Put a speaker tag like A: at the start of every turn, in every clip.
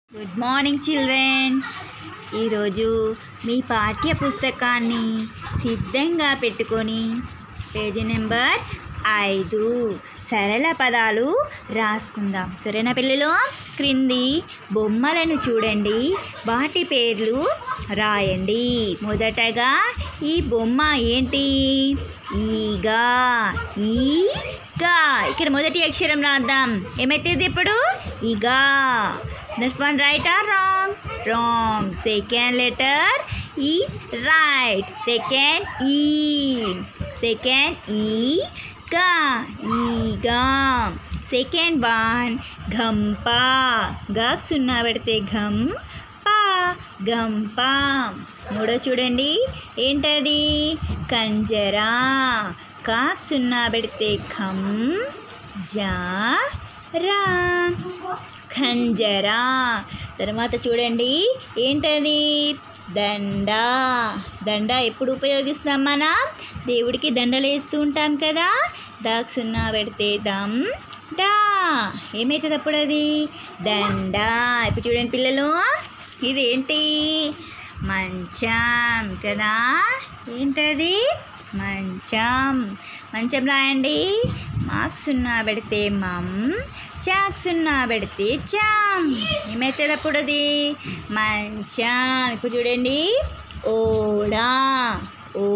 A: good morning children's ఈరోజు మీ పాఠ్య పుస్తకాన్ని సిద్ధంగా పెట్టుకొని పేజీ నెంబర్ ఐదు సరళ పదాలు రాసుకుందాం సరేనా పిల్లలు క్రింది బొమ్మలను చూడండి వాటి పేర్లు రాయండి మొదటగా ఈ బొమ్మ ఏంటి ఈగా ఈగా ఇక్కడ మొదటి అక్షరం రాద్దాం ఏమైతుంది ఇప్పుడు ఈగా next one right or wrong wrong second letter is right second E second E గా ఈగా సెకండ్ వన్ ఘంపా గక్ సున్నా పెడితే ఘం పా గంపా మూడో చూడండి ఏంటది కంజరా కాక్ సున్నా పెడితే ఖం జా రా ఖంజరా తర్వాత చూడండి ఏంటది దండ దండ ఎప్పుడు ఉపయోగిస్తాం మనం దేవుడికి దండలు వేస్తూ ఉంటాం కదా దాక్ సున్నా పెడితే దమ్ డా ఏమవుతుంది అప్పుడు అది దండ ఇప్పుడు చూడండి పిల్లలు ఇదేంటి మంచం కదా ఏంటది మంచం మంచం రాయండి మాకు సున్నా పెడితే మమ్ చాక్ సున్నా పెడితే చామ్ ఏమవుతుంది అప్పుడు అది మంచం ఇప్పుడు చూడండి ఓడా ఓ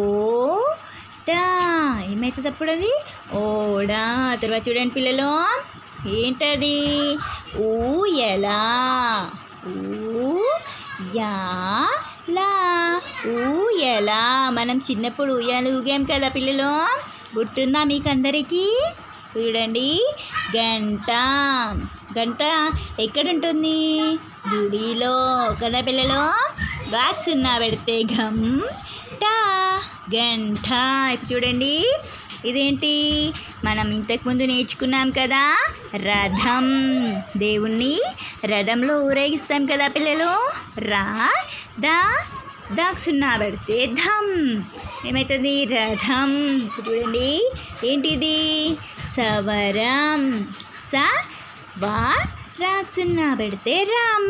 A: డా ఏమవుతుంది అప్పుడు అది ఓడా తర్వాత చూడండి పిల్లలు ఏంటది ఊయలా ఊ యా లా ఊయలా మనం చిన్నప్పుడు ఊయలు ఊగాం కదా పిల్లలు గుర్తుందా మీకు అందరికీ చూడండి గంట గంట ఎక్కడుంటుంది గుడిలో కదా పిల్లలు బాక్స్ ఉన్నా పెడితే గం టా గంట ఇప్పుడు చూడండి ఇదేంటి మనం ఇంతకుముందు నేర్చుకున్నాం కదా రథం దేవుణ్ణి రథంలో ఊరేగిస్తాం కదా పిల్లలు రా దా దాక్ సున్నా పెడితే ధమ్ ఏమవుతుంది రథం ఇప్పుడు చూడండి ఏంటిది సవరం స వా రాక్ సున్నా పెడితే రామ్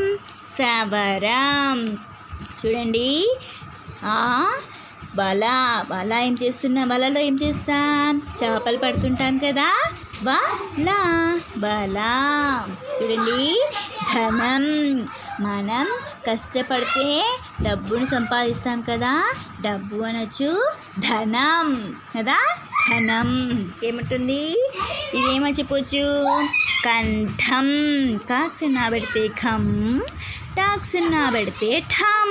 A: సవరం చూడండి ఆ బల బల ఏం చేస్తున్నాం బలలో ఏం చేస్తాం చేపలు పడుతుంటాం కదా బలా బలా చూడండి ధనం మనం కష్టపడితే డబ్బును సంపాదిస్తాం కదా డబ్బు అనొచ్చు ధనం కదా ధనం ఏముంటుంది ఇదేమని చెప్పొచ్చు కంఠం కాక్సున్నా పెడితే ఖం టాక్సున్నా పెడితే ఠం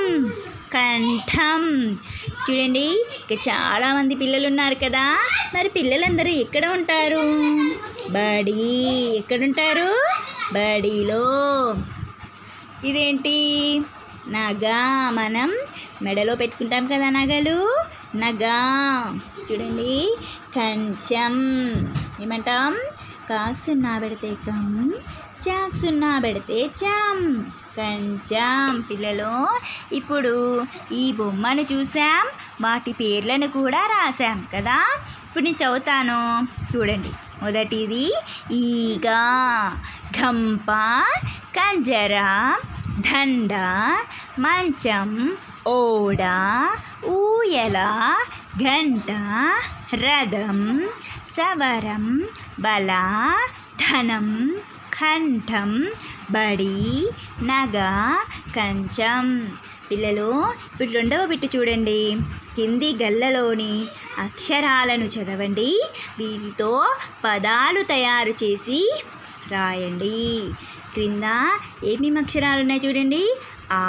A: కంఠం చూడండి ఇక చాలామంది పిల్లలు ఉన్నారు కదా మరి పిల్లలందరూ ఎక్కడ ఉంటారు బడి ఎక్కడుంటారు బడిలో ఇదేంటి నగా మనం మెడలో పెట్టుకుంటాం కదా నగలు నగా చూడండి కంచం ఏమంటాం కాక్ సున్నా పెడితే కం చాక్ సున్నా పెడితే చామ్ కంచం పిల్లలు ఇప్పుడు ఈ బొమ్మను చూసాం వాటి పేర్లను కూడా రాసాం కదా ఇప్పుడు నేను చదువుతాను చూడండి మొదటిది ఈగా ఘంప కంజర దండ మంచం ఓడ ఊయల గంట రథం సవరం బల ధనం కంఠం బడి నగ కంచం పిల్లలు ఇప్పుడు రెండవ బిట్టు చూడండి కింది గల్లలోని అక్షరాలను చదవండి వీటితో పదాలు తయారు చేసి రాయండి క్రింద ఏమేమి అక్షరాలు ఉన్నాయి చూడండి ఆ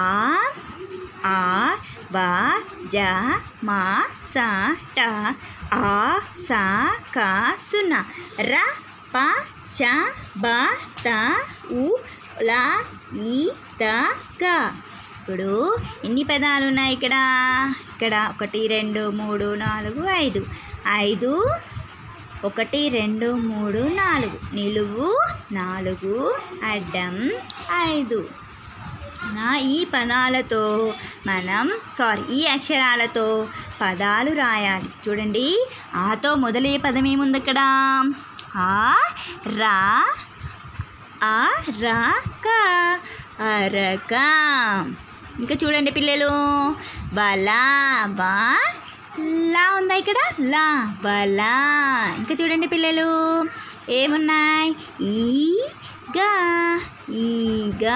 A: ఆ వా జ మా సా ట ఆ సా కా సున్నా ర ప చ బ త ఉ లా ఈ త గ ఇప్పుడు ఎన్ని పదాలు ఉన్నాయి ఇక్కడ ఇక్కడ ఒకటి రెండు మూడు నాలుగు ఐదు ఐదు ఒకటి రెండు మూడు నాలుగు నిలువు నాలుగు అడ్డం ఐదు నా ఈ పదాలతో మనం సారీ ఈ అక్షరాలతో పదాలు రాయాలి చూడండి ఆతో మొదలయ్యే పదం ఏముంది అక్కడ ఆ రా ఆ రా క అరక ఇంకా చూడండి పిల్లలు బలా బా లా ఉందా ఇక్కడ లా బలా ఇంకా చూడండి పిల్లలు ఏమున్నాయి ఈగా ఈగా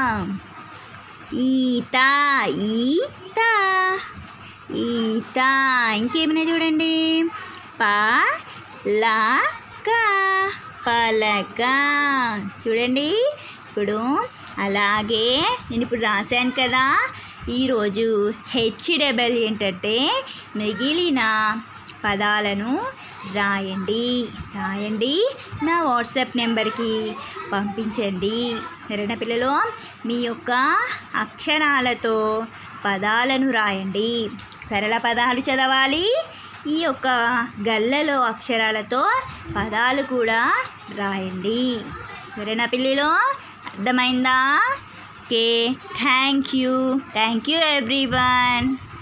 A: ఈత ఈత ఈత ఇంకేమైనా చూడండి పా లా కా పలక చూడండి ఇప్పుడు అలాగే నేను ఇప్పుడు రాశాను కదా ఈరోజు హెచ్డబల్ ఏంటంటే మిగిలిన పదాలను రాయండి రాయండి నా వాట్సాప్ నెంబర్కి పంపించండి సరేనా పిల్లలు మీ యొక్క అక్షరాలతో పదాలను రాయండి సరళ పదాలు చదవాలి ఈ యొక్క గల్లలో అక్షరాలతో పదాలు కూడా రాయండి సరేనా పిల్లలు అర్థమైందా okay thank you thank you everyone